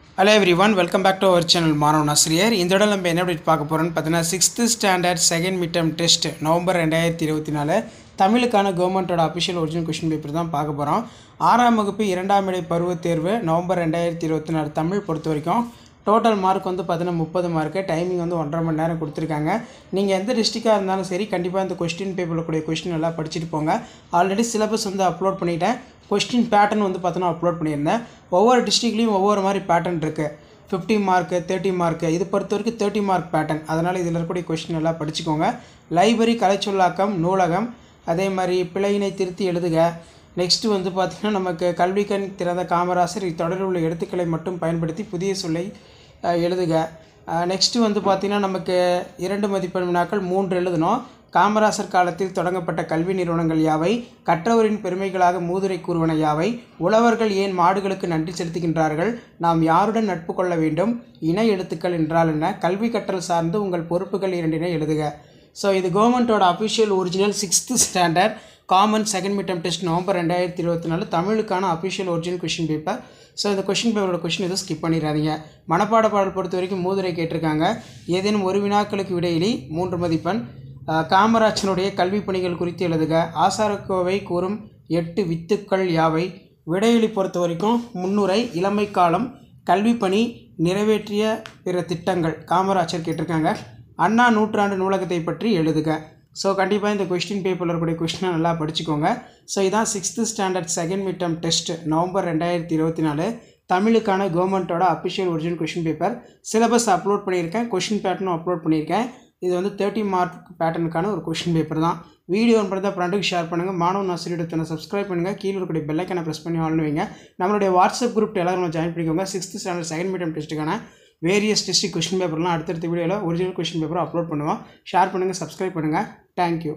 hello everyone welcome back to our channel மாணவன் ஆசிரியர் இந்த இடம் நம்ம என்ன update பார்க்க போகிறோம்னு பார்த்தீங்கன்னா sixth standard second mid term test November ரெண்டாயிரத்தி இருபத்தி நாலு தமிழுக்கான கவர்மெண்ட்டோட அஃபிஷியல் ஒரிஜினல் கொஷின் பேப்பர் தான் பார்க்க போகிறோம் ஆறாம் வகுப்பு இரண்டாம் இடை பருவத் தேர்வு நவம்பர் ரெண்டாயிரத்தி இருபத்தி நாலு தமிழ் பொறுத்த வரைக்கும் டோட்டல் மார்க் வந்து பார்த்தீங்கன்னா முப்பது மார்க்கு டைமிங் வந்து ஒன்றரை மணி நேரம் கொடுத்துருக்காங்க நீங்கள் எந்த டிஸ்ட்ரிக்டாக இருந்தாலும் சரி கண்டிப்பாக இந்த கொஸ்டின் பேப்பரில் கூடிய கொஸ்டின் எல்லாம் படிச்சுட்டு போங்க ஆல்ரெடி சிலபஸ் வந்து அப்லோட் பண்ணிட்டேன் கொஸ்டின் பேட்டர்ன் வந்து பார்த்தோன்னா அப்லோட் பண்ணியிருந்தேன் ஒவ்வொரு டிஸ்ட்ரிக்ட்லேயும் ஒவ்வொரு மாதிரி பேட்டர்ன் இருக்குது ஃபிஃப்டி மார்க்கு தேர்ட்டி மார்க்கு இது பொறுத்த வரைக்கும் தேர்ட்டி மார்க் பேட்டர்ன் அதனால் இதில் இருக்கக்கூடிய கொஸ்டின் எல்லாம் படிச்சுக்கோங்க லைப்ரரி கலைச்சொல்லாக்கம் நூலகம் அதே மாதிரி பிழையினை திருத்தி எழுதுக நெக்ஸ்ட்டு வந்து பார்த்திங்கன்னா நமக்கு கல்விக்கண் திறந்த காமராசர் இத்தொடரில் உள்ள எழுத்துக்களை மட்டும் பயன்படுத்தி புதிய சொல்லை அஹ், எழுதுக நெக்ஸ்ட்டு வந்து பார்த்திங்கன்னா நமக்கு இரண்டு மதிப்பெண் வினாக்கள் மூன்று எழுதணும் காமராசர் காலத்தில் தொடங்கப்பட்ட கல்வி நிறுவனங்கள் யாவை கற்றவரின் பெருமைகளாக மூதுரை கூறுவன யாவை உழவர்கள் ஏன் மாடுகளுக்கு நன்றி செலுத்துகின்றார்கள் நாம் யாருடன் நட்பு கொள்ள வேண்டும் இணை எழுத்துக்கள் என்றால் என்ன கல்வி கற்றல் சார்ந்து உங்கள் பொறுப்புகள் இரண்டினை எழுதுக ஸோ இது கவர்மெண்ட்டோட official original sixth standard common second mid term test November ரெண்டாயிரத்தி இருபத்தி நாலு தமிழுக்கான official original question paper so இந்த கொஷின் பேப்பரோட கொஷின் எதுவும் ஸ்கிப் பண்ணிடாதீங்க மனப்பாட பாடல் பொறுத்த வரைக்கும் மூதுரை கேட்டிருக்காங்க ஏதேனும் ஒரு வினாக்களுக்கு விடையிலி மூன்று மதிப்பெண் அஹ், காமராஜனுடைய கல்வி பணிகள் குறித்து எழுதுக ஆசாரக்கோவை கூறும் எட்டு வித்துக்கள் யாவை விடையெளி பொறுத்த வரைக்கும் முன்னுரை இளமை காலம் கல்வி பணி நிறைவேற்றிய பிற திட்டங்கள் காமராஜர் கேட்டிருக்காங்க அண்ணா நூற்றாண்டு நூலகத்தை பற்றி எழுதுக ஸோ கண்டிப்பாக இந்த கொஸ்டின் பேப்பரில் இருக்கக்கூடிய கொஸ்டினை நல்லா படிச்சுக்கோங்க ஸோ இதான் sixth standard second mid term test November ரெண்டாயிரத்தி இருபத்தி நாலு தமிழுக்கான கவர்மெண்ட்டோட official original question paper syllabus upload பண்ணியிருக்கேன் கொஷின் பேட்டர்னும் அப்லோட் பண்ணியிருக்கேன் இது வந்து தேர்ட்டி மார்க் பேட்டர்னுக்கான ஒரு கொஷின் பேப்பர் தான் வீடியோ பண்ணுறத ஃப்ரெண்டுக்கு ஷேர் பண்ணுங்கள் மாணவன் ஆசிரியர் சேனல் சப்ஸ்கிரைப் பண்ணுங்கள் கீழே இருக்கக்கூடிய பெல்லைக்கான ப்ரெஸ் பண்ணி ஆன் வைங்க நம்மளுடைய வாட்ஸ்அப் குரூப் எல்லாரும் ஜாயின் பண்ணிக்கோங்க சிக்ஸ்த்து ஸ்டாண்டர்ட் செகண்ட் மீடியம் டெஸ்ட்டுக்கான வேரியஸ் டிஸ்ட்ரிக் கொஷின் பேப்பர்லாம் அடுத்தடுத்த வீடியோவில் ஒரிஜினல் கொஷின் பேப்பர் அப்லோட் பண்ணுவோம் ஷேர் பண்ணுங்கள் சப்ஸ்கிரைப் பண்ணுங்கள் thank you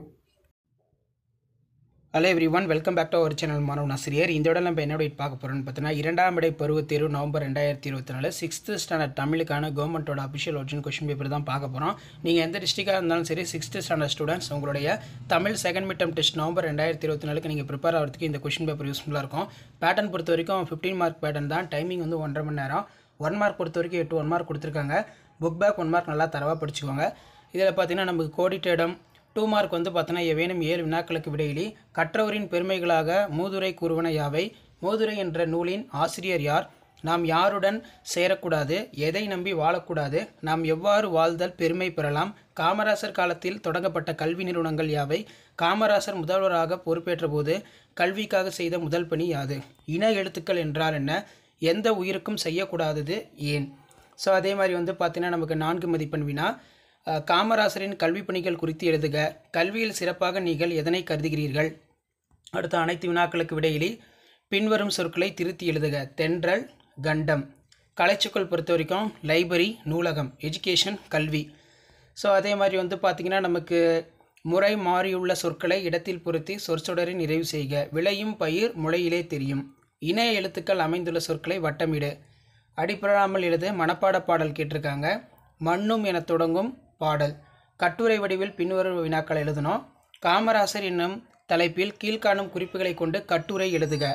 hello everyone welcome back to our channel மாணவன் ஆசிரியர் இந்த இடம் நம்ம என்னோட பார்க்க போகிறோம்னு பார்த்தீங்கன்னா இரண்டாம் இடை பருவத் தேர்வு நவம்பர் ரெண்டாயிரத்தி இருபத்தி நாலு சிக்ஸ்த்து ஸ்டாண்டர்ட் தமிழுக்கான கவர்மெண்ட்டோட அஃபிஷியல் ஒரிஜினல் கொஷின் பேப்பர் தான் பார்க்க போகிறோம் நீங்கள் எந்த டிஸ்ட்ரிக்டாக இருந்தாலும் சரி சிக்ஸ்த்து ஸ்டாண்டர்ட் ஸ்டூடெண்ட்ஸ் உங்களுடைய Tamil second mid term test November ரெண்டாயிரத்தி இருபத்தி நாலுக்கு நீங்கள் ப்ரிப்பேர் ஆகிறதுக்கு இந்த கொஷின் பேப்பர் யூஸ்ஃபுல்லாக இருக்கும் பேட்டர்ன் பொறுத்த வரைக்கும் ஃபிஃப்டீன் மார்க் பேட்டர்ன் தான் டைமிங் வந்து ஒன்றரை மணி நேரம் ஒன் மார்க் பொறுத்த வரைக்கும் எட்டு ஒன் மார்க் கொடுத்துருக்காங்க புக் பேக் ஒன் மார்க் நல்லா தரவாக படிச்சுக்கோங்க இதில் பார்த்தீங்கன்னா நமக்கு கோடிட்டேடம் டூ மார்க் வந்து பார்த்தோன்னா ஏவேனும் ஏழு வினாக்களுக்கு விடையிலி கற்றவரின் பெருமைகளாக மூதுரை கூறுவன யாவை மூதுரை என்ற நூலின் ஆசிரியர் யார் நாம் யாருடன் சேரக்கூடாது எதை நம்பி வாழக்கூடாது நாம் எவ்வாறு வாழ்தல் பெருமை பெறலாம் காமராசர் காலத்தில் தொடங்கப்பட்ட கல்வி நிறுவனங்கள் யாவை காமராசர் முதல்வராக பொறுப்பேற்ற போது கல்விக்காக செய்த முதல் பணி யாது இன எழுத்துக்கள் என்றால் என்ன எந்த உயிருக்கும் செய்யக்கூடாதது ஏன் ஸோ அதே மாதிரி வந்து பார்த்தீங்கன்னா நமக்கு நான்கு மதிப்பெண் வினா அஹ், காமராசரின் கல்விப் பணிகள் குறித்து எழுதுக கல்வியில் சிறப்பாக நீங்கள் எதனை கருதுகிறீர்கள் அடுத்த அனைத்து வினாக்களுக்கு விடையிலி பின்வரும் சொற்களை திருத்தி எழுதுக தென்றல் கண்டம் கலைச்சொற்கள் பொறுத்த வரைக்கும் லைப்ரரி நூலகம் எஜுகேஷன் கல்வி ஸோ அதே மாதிரி வந்து பார்த்திங்கன்னா நமக்கு முறை மாறியுள்ள சொற்களை இடத்தில் பொருத்தி சொற்சொடரை நிறைவு செய்க விளையும் பயிர் முளையிலே தெரியும் இணைய எழுத்துக்கள் அமைந்துள்ள சொற்களை வட்டமிடு அடிப்படாமல் எழுத மனப்பாட பாடல் கேட்டிருக்காங்க மண்ணும் என தொடங்கும் பாடல் கட்டுரை வடிவில் பின்வரும் வினாக்கள் எழுதணும் காமராசர் என்னும் தலைப்பில் கீழ்காணும் குறிப்புகளை கொண்டு கட்டுரை எழுதுக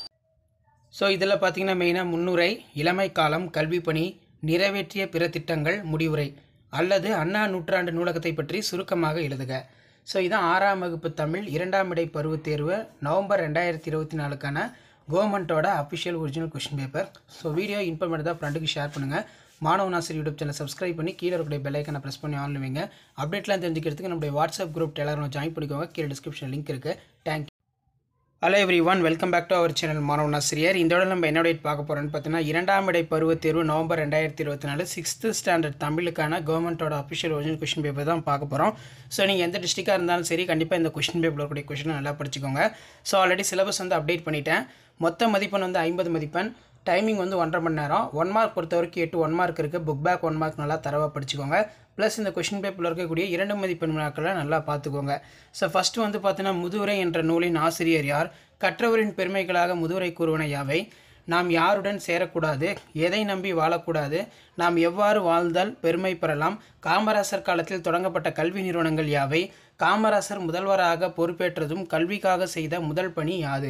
ஸோ இதில் பார்த்தீங்கன்னா மெயினாக முன்னுரை இளமை காலம் கல்வி பணி நிறைவேற்றிய பிற திட்டங்கள் முடிவுரை அல்லது அண்ணா நூற்றாண்டு நூலகத்தை பற்றி சுருக்கமாக எழுதுக ஸோ இதான் ஆறாம் வகுப்பு தமிழ் இரண்டாம் இடை பருவத் தேர்வு நவம்பர் ரெண்டாயிரத்தி இருபத்தி நாலுக்கான கவர்மெண்ட்டோட official original question paper so video informative தான் ஃப்ரெண்டுக்கு ஷேர் பண்ணுங்கள் மாணவன் ஆசிரியர் யூடியூப் சேனல் சப்ஸ்கிரைப் பண்ணி கீழே இருக்கக்கூடிய பெல்லைக்கனை ப்ரெஸ் பண்ணி ஆன் வைங்க அப்டேட்லாம் தெரிஞ்சுக்கிறதுக்கு நம்மளுடைய வாட்ஸ்அப் குரூப் எல்லாரும் ஜாயின் பண்ணிக்கோங்க கீழே டிஸ்கிரிப்ஷன் லிங்க் இருக்குது thank you hello everyone welcome back to our channel மாணவன் ஆசிரியர் இந்த இடம் நம்ம என்ன டேட் பார்க்க போகிறோம்னு பார்த்தீங்கன்னா இரண்டாம் இடை பருவத் தேர்வு நவம்பர் ரெண்டாயிரத்தி இருபத்தி நாலு சிக்ஸ்த்து ஸ்டாண்டர்ட் தமிழுக்கான கவர்மெண்ட்டோட அஃபிஷியல் ஒரிஜினல் கொஷின் பேப்பர் தான் பார்க்க போகிறோம் ஸோ நீங்கள் எந்த டிஸ்ட்ரிக்டாக இருந்தாலும் சரி கண்டிப்பாக இந்த கொஷின் பேப்பரில் இருக்கக்கூடிய கொஷினை நல்லா படிச்சுக்கோங்க ஸோ ஆல்ரெடி சிலபஸ் வந்து அப்டேட் பண்ணிட்டேன் மொத்த மதிப்பெண் வந்து ஐம்பது மதிப்பெண் டைமிங் வந்து ஒன்றரை மணி நேரம் ஒன் மார்க் பொறுத்த வரைக்கும் எட்டு ஒன் மார்க் இருக்குது புக் பேக் ஒன் மார்க் நல்லா தரவாக படிச்சுக்கோங்க ப்ளஸ் இந்த கொஷின் பேப்பரில் இருக்கக்கூடிய இரண்டு மதிப்பெண் வினாக்களை நல்லா பார்த்துக்கோங்க ஸோ ஃபஸ்ட்டு வந்து பார்த்தீங்கன்னா முதுகுரை என்ற நூலின் ஆசிரியர் யார் கற்றவரின் பெருமைகளாக முதுகுரை கூறுவன யாவை நாம் யாருடன் சேரக்கூடாது எதை நம்பி வாழக்கூடாது நாம் எவ்வாறு வாழ்ந்தால் பெருமை பெறலாம் காமராசர் காலத்தில் தொடங்கப்பட்ட கல்வி நிறுவனங்கள் யாவை காமராசர் முதல்வராக பொறுப்பேற்றதும் கல்விக்காக செய்த முதல் பணி யாது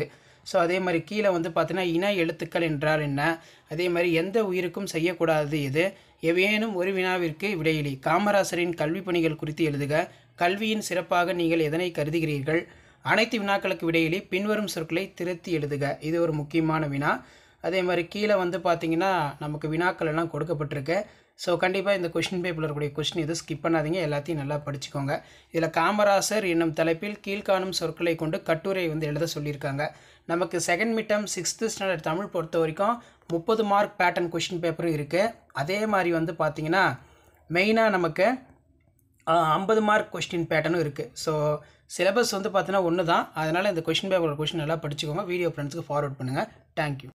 ஸோ அதே மாதிரி கீழே வந்து பார்த்தீங்கன்னா இன எழுத்துக்கள் என்றால் என்ன அதே மாதிரி எந்த உயிருக்கும் செய்யக்கூடாதது எது எவையேனும் ஒரு வினாவிற்கு விடையிலி காமராசரின் கல்வி பணிகள் குறித்து எழுதுக கல்வியின் சிறப்பாக நீங்கள் எதனை கருதுகிறீர்கள் அனைத்து வினாக்களுக்கு விடையிலி பின்வரும் சொற்களை திருத்தி எழுதுக இது ஒரு முக்கியமான வினா அதே மாதிரி கீழே வந்து பார்த்தீங்கன்னா நமக்கு வினாக்கள் எல்லாம் கொடுக்கப்பட்டிருக்கு ஸோ கண்டிப்பாக இந்த கொஷின் பேப்பரில் இருக்கக்கூடிய கொஷின் எதுவும் ஸ்கிப் பண்ணாதீங்க எல்லாத்தையும் நல்லா படிச்சுக்கோங்க இதில் காமராசர் என்னும் தலைப்பில் கீழ்காணும் சொற்களை கொண்டு கட்டுரை வந்து எழுத சொல்லியிருக்காங்க நமக்கு second mid term sixth standard Tamil பொறுத்த வரைக்கும் முப்பது மார்க் பேட்டர்ன் கொஷின் பேப்பரும் இருக்குது அதே மாதிரி வந்து பார்த்தீங்கன்னா மெயினாக நமக்கு ஐம்பது மார்க் கொஸ்டின் பேட்டர்னும் இருக்குது ஸோ சிலபஸ் வந்து பார்த்தீங்கன்னா ஒன்று தான் அதனால் இந்த கொஷின் பேப்பர் கொஷின் நல்லா படிச்சுக்கோங்க வீடியோ ஃப்ரெண்ட்ஸுக்கு ஃபார்வர்ட் பண்ணுங்கள் தேங்க்யூ